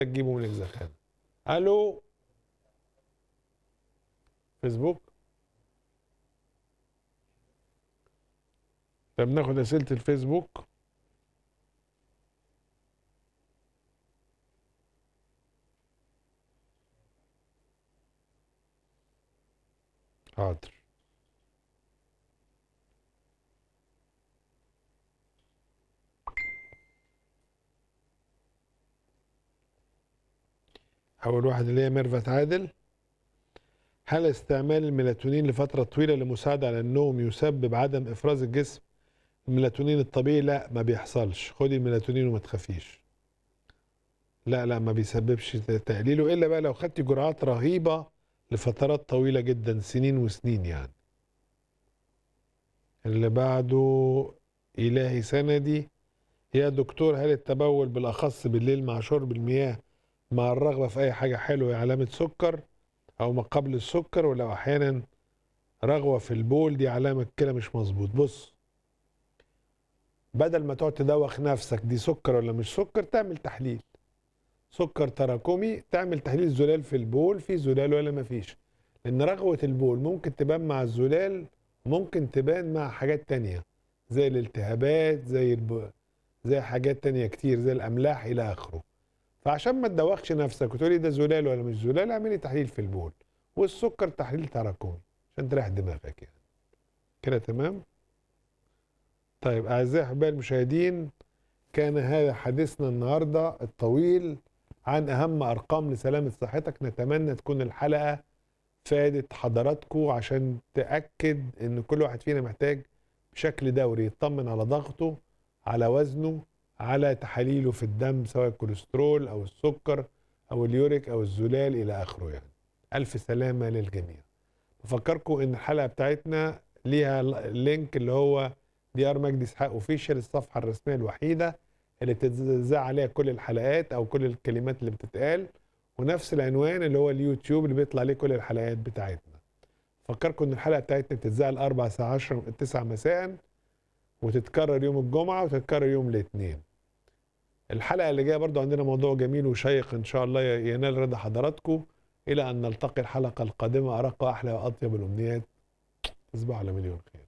تجيبه من الزخانه الو فيسبوك طب ناخد اسئله الفيسبوك حاضر أول واحد اللي هي ميرفت عادل هل استعمال الميلاتونين لفترة طويلة لمساعدة على النوم يسبب عدم إفراز الجسم الميلاتونين الطبيعي لا ما بيحصلش خدي الميلاتونين وما تخافيش لا لا ما بيسببش تقليله إلا بقى لو خدتي جرعات رهيبة لفترات طويلة جدا سنين وسنين يعني اللي بعده إلهي سندي يا دكتور هل التبول بالأخص بالليل مع شرب المياه مع الرغبة في أي حاجة حلوة علامة سكر أو ما قبل السكر ولو أحيانا رغوة في البول دي علامة كده مش مظبوط بص بدل ما تقعد تدوخ نفسك دي سكر ولا مش سكر تعمل تحليل سكر تراكمي تعمل تحليل زلال في البول في زلال ولا ما فيش لأن رغوة البول ممكن تبان مع الزلال ممكن تبان مع حاجات تانية زي الالتهابات زي الب... زي حاجات تانية كتير زي الأملاح إلى آخره فعشان ما تدوخش نفسك وتقولي ده زلال ولا مش زلال اعملي تحليل في البول والسكر تحليل تراكمي عشان تريح دماغك يعني كده تمام طيب اعزائي احبائي المشاهدين كان هذا حديثنا النهارده الطويل عن اهم ارقام لسلامه صحتك نتمنى تكون الحلقه فادت حضراتكم عشان تاكد ان كل واحد فينا محتاج بشكل دوري يطمن على ضغطه على وزنه على تحاليله في الدم سواء الكوليسترول او السكر او اليوريك او الزلال الى اخره يعني الف سلامه للجميع بفكركم ان الحلقه بتاعتنا ليها لينك اللي هو دي ار مجدي اسحاق اوفيشال الصفحه الرسميه الوحيده اللي بتتذاع عليها كل الحلقات او كل الكلمات اللي بتتقال ونفس العنوان اللي هو اليوتيوب اللي بيطلع عليه كل الحلقات بتاعتنا فكركم ان الحلقه بتاعتنا بتتذاع الاربع الساعه 10 9 مساء وتتكرر يوم الجمعه وتتكرر يوم الاثنين الحلقه اللي جايه برضو عندنا موضوع جميل وشيق ان شاء الله ينال رضا حضراتكم الى ان نلتقي الحلقه القادمه ارق واحلى واطيب الامنيات تصبحوا على مليون خير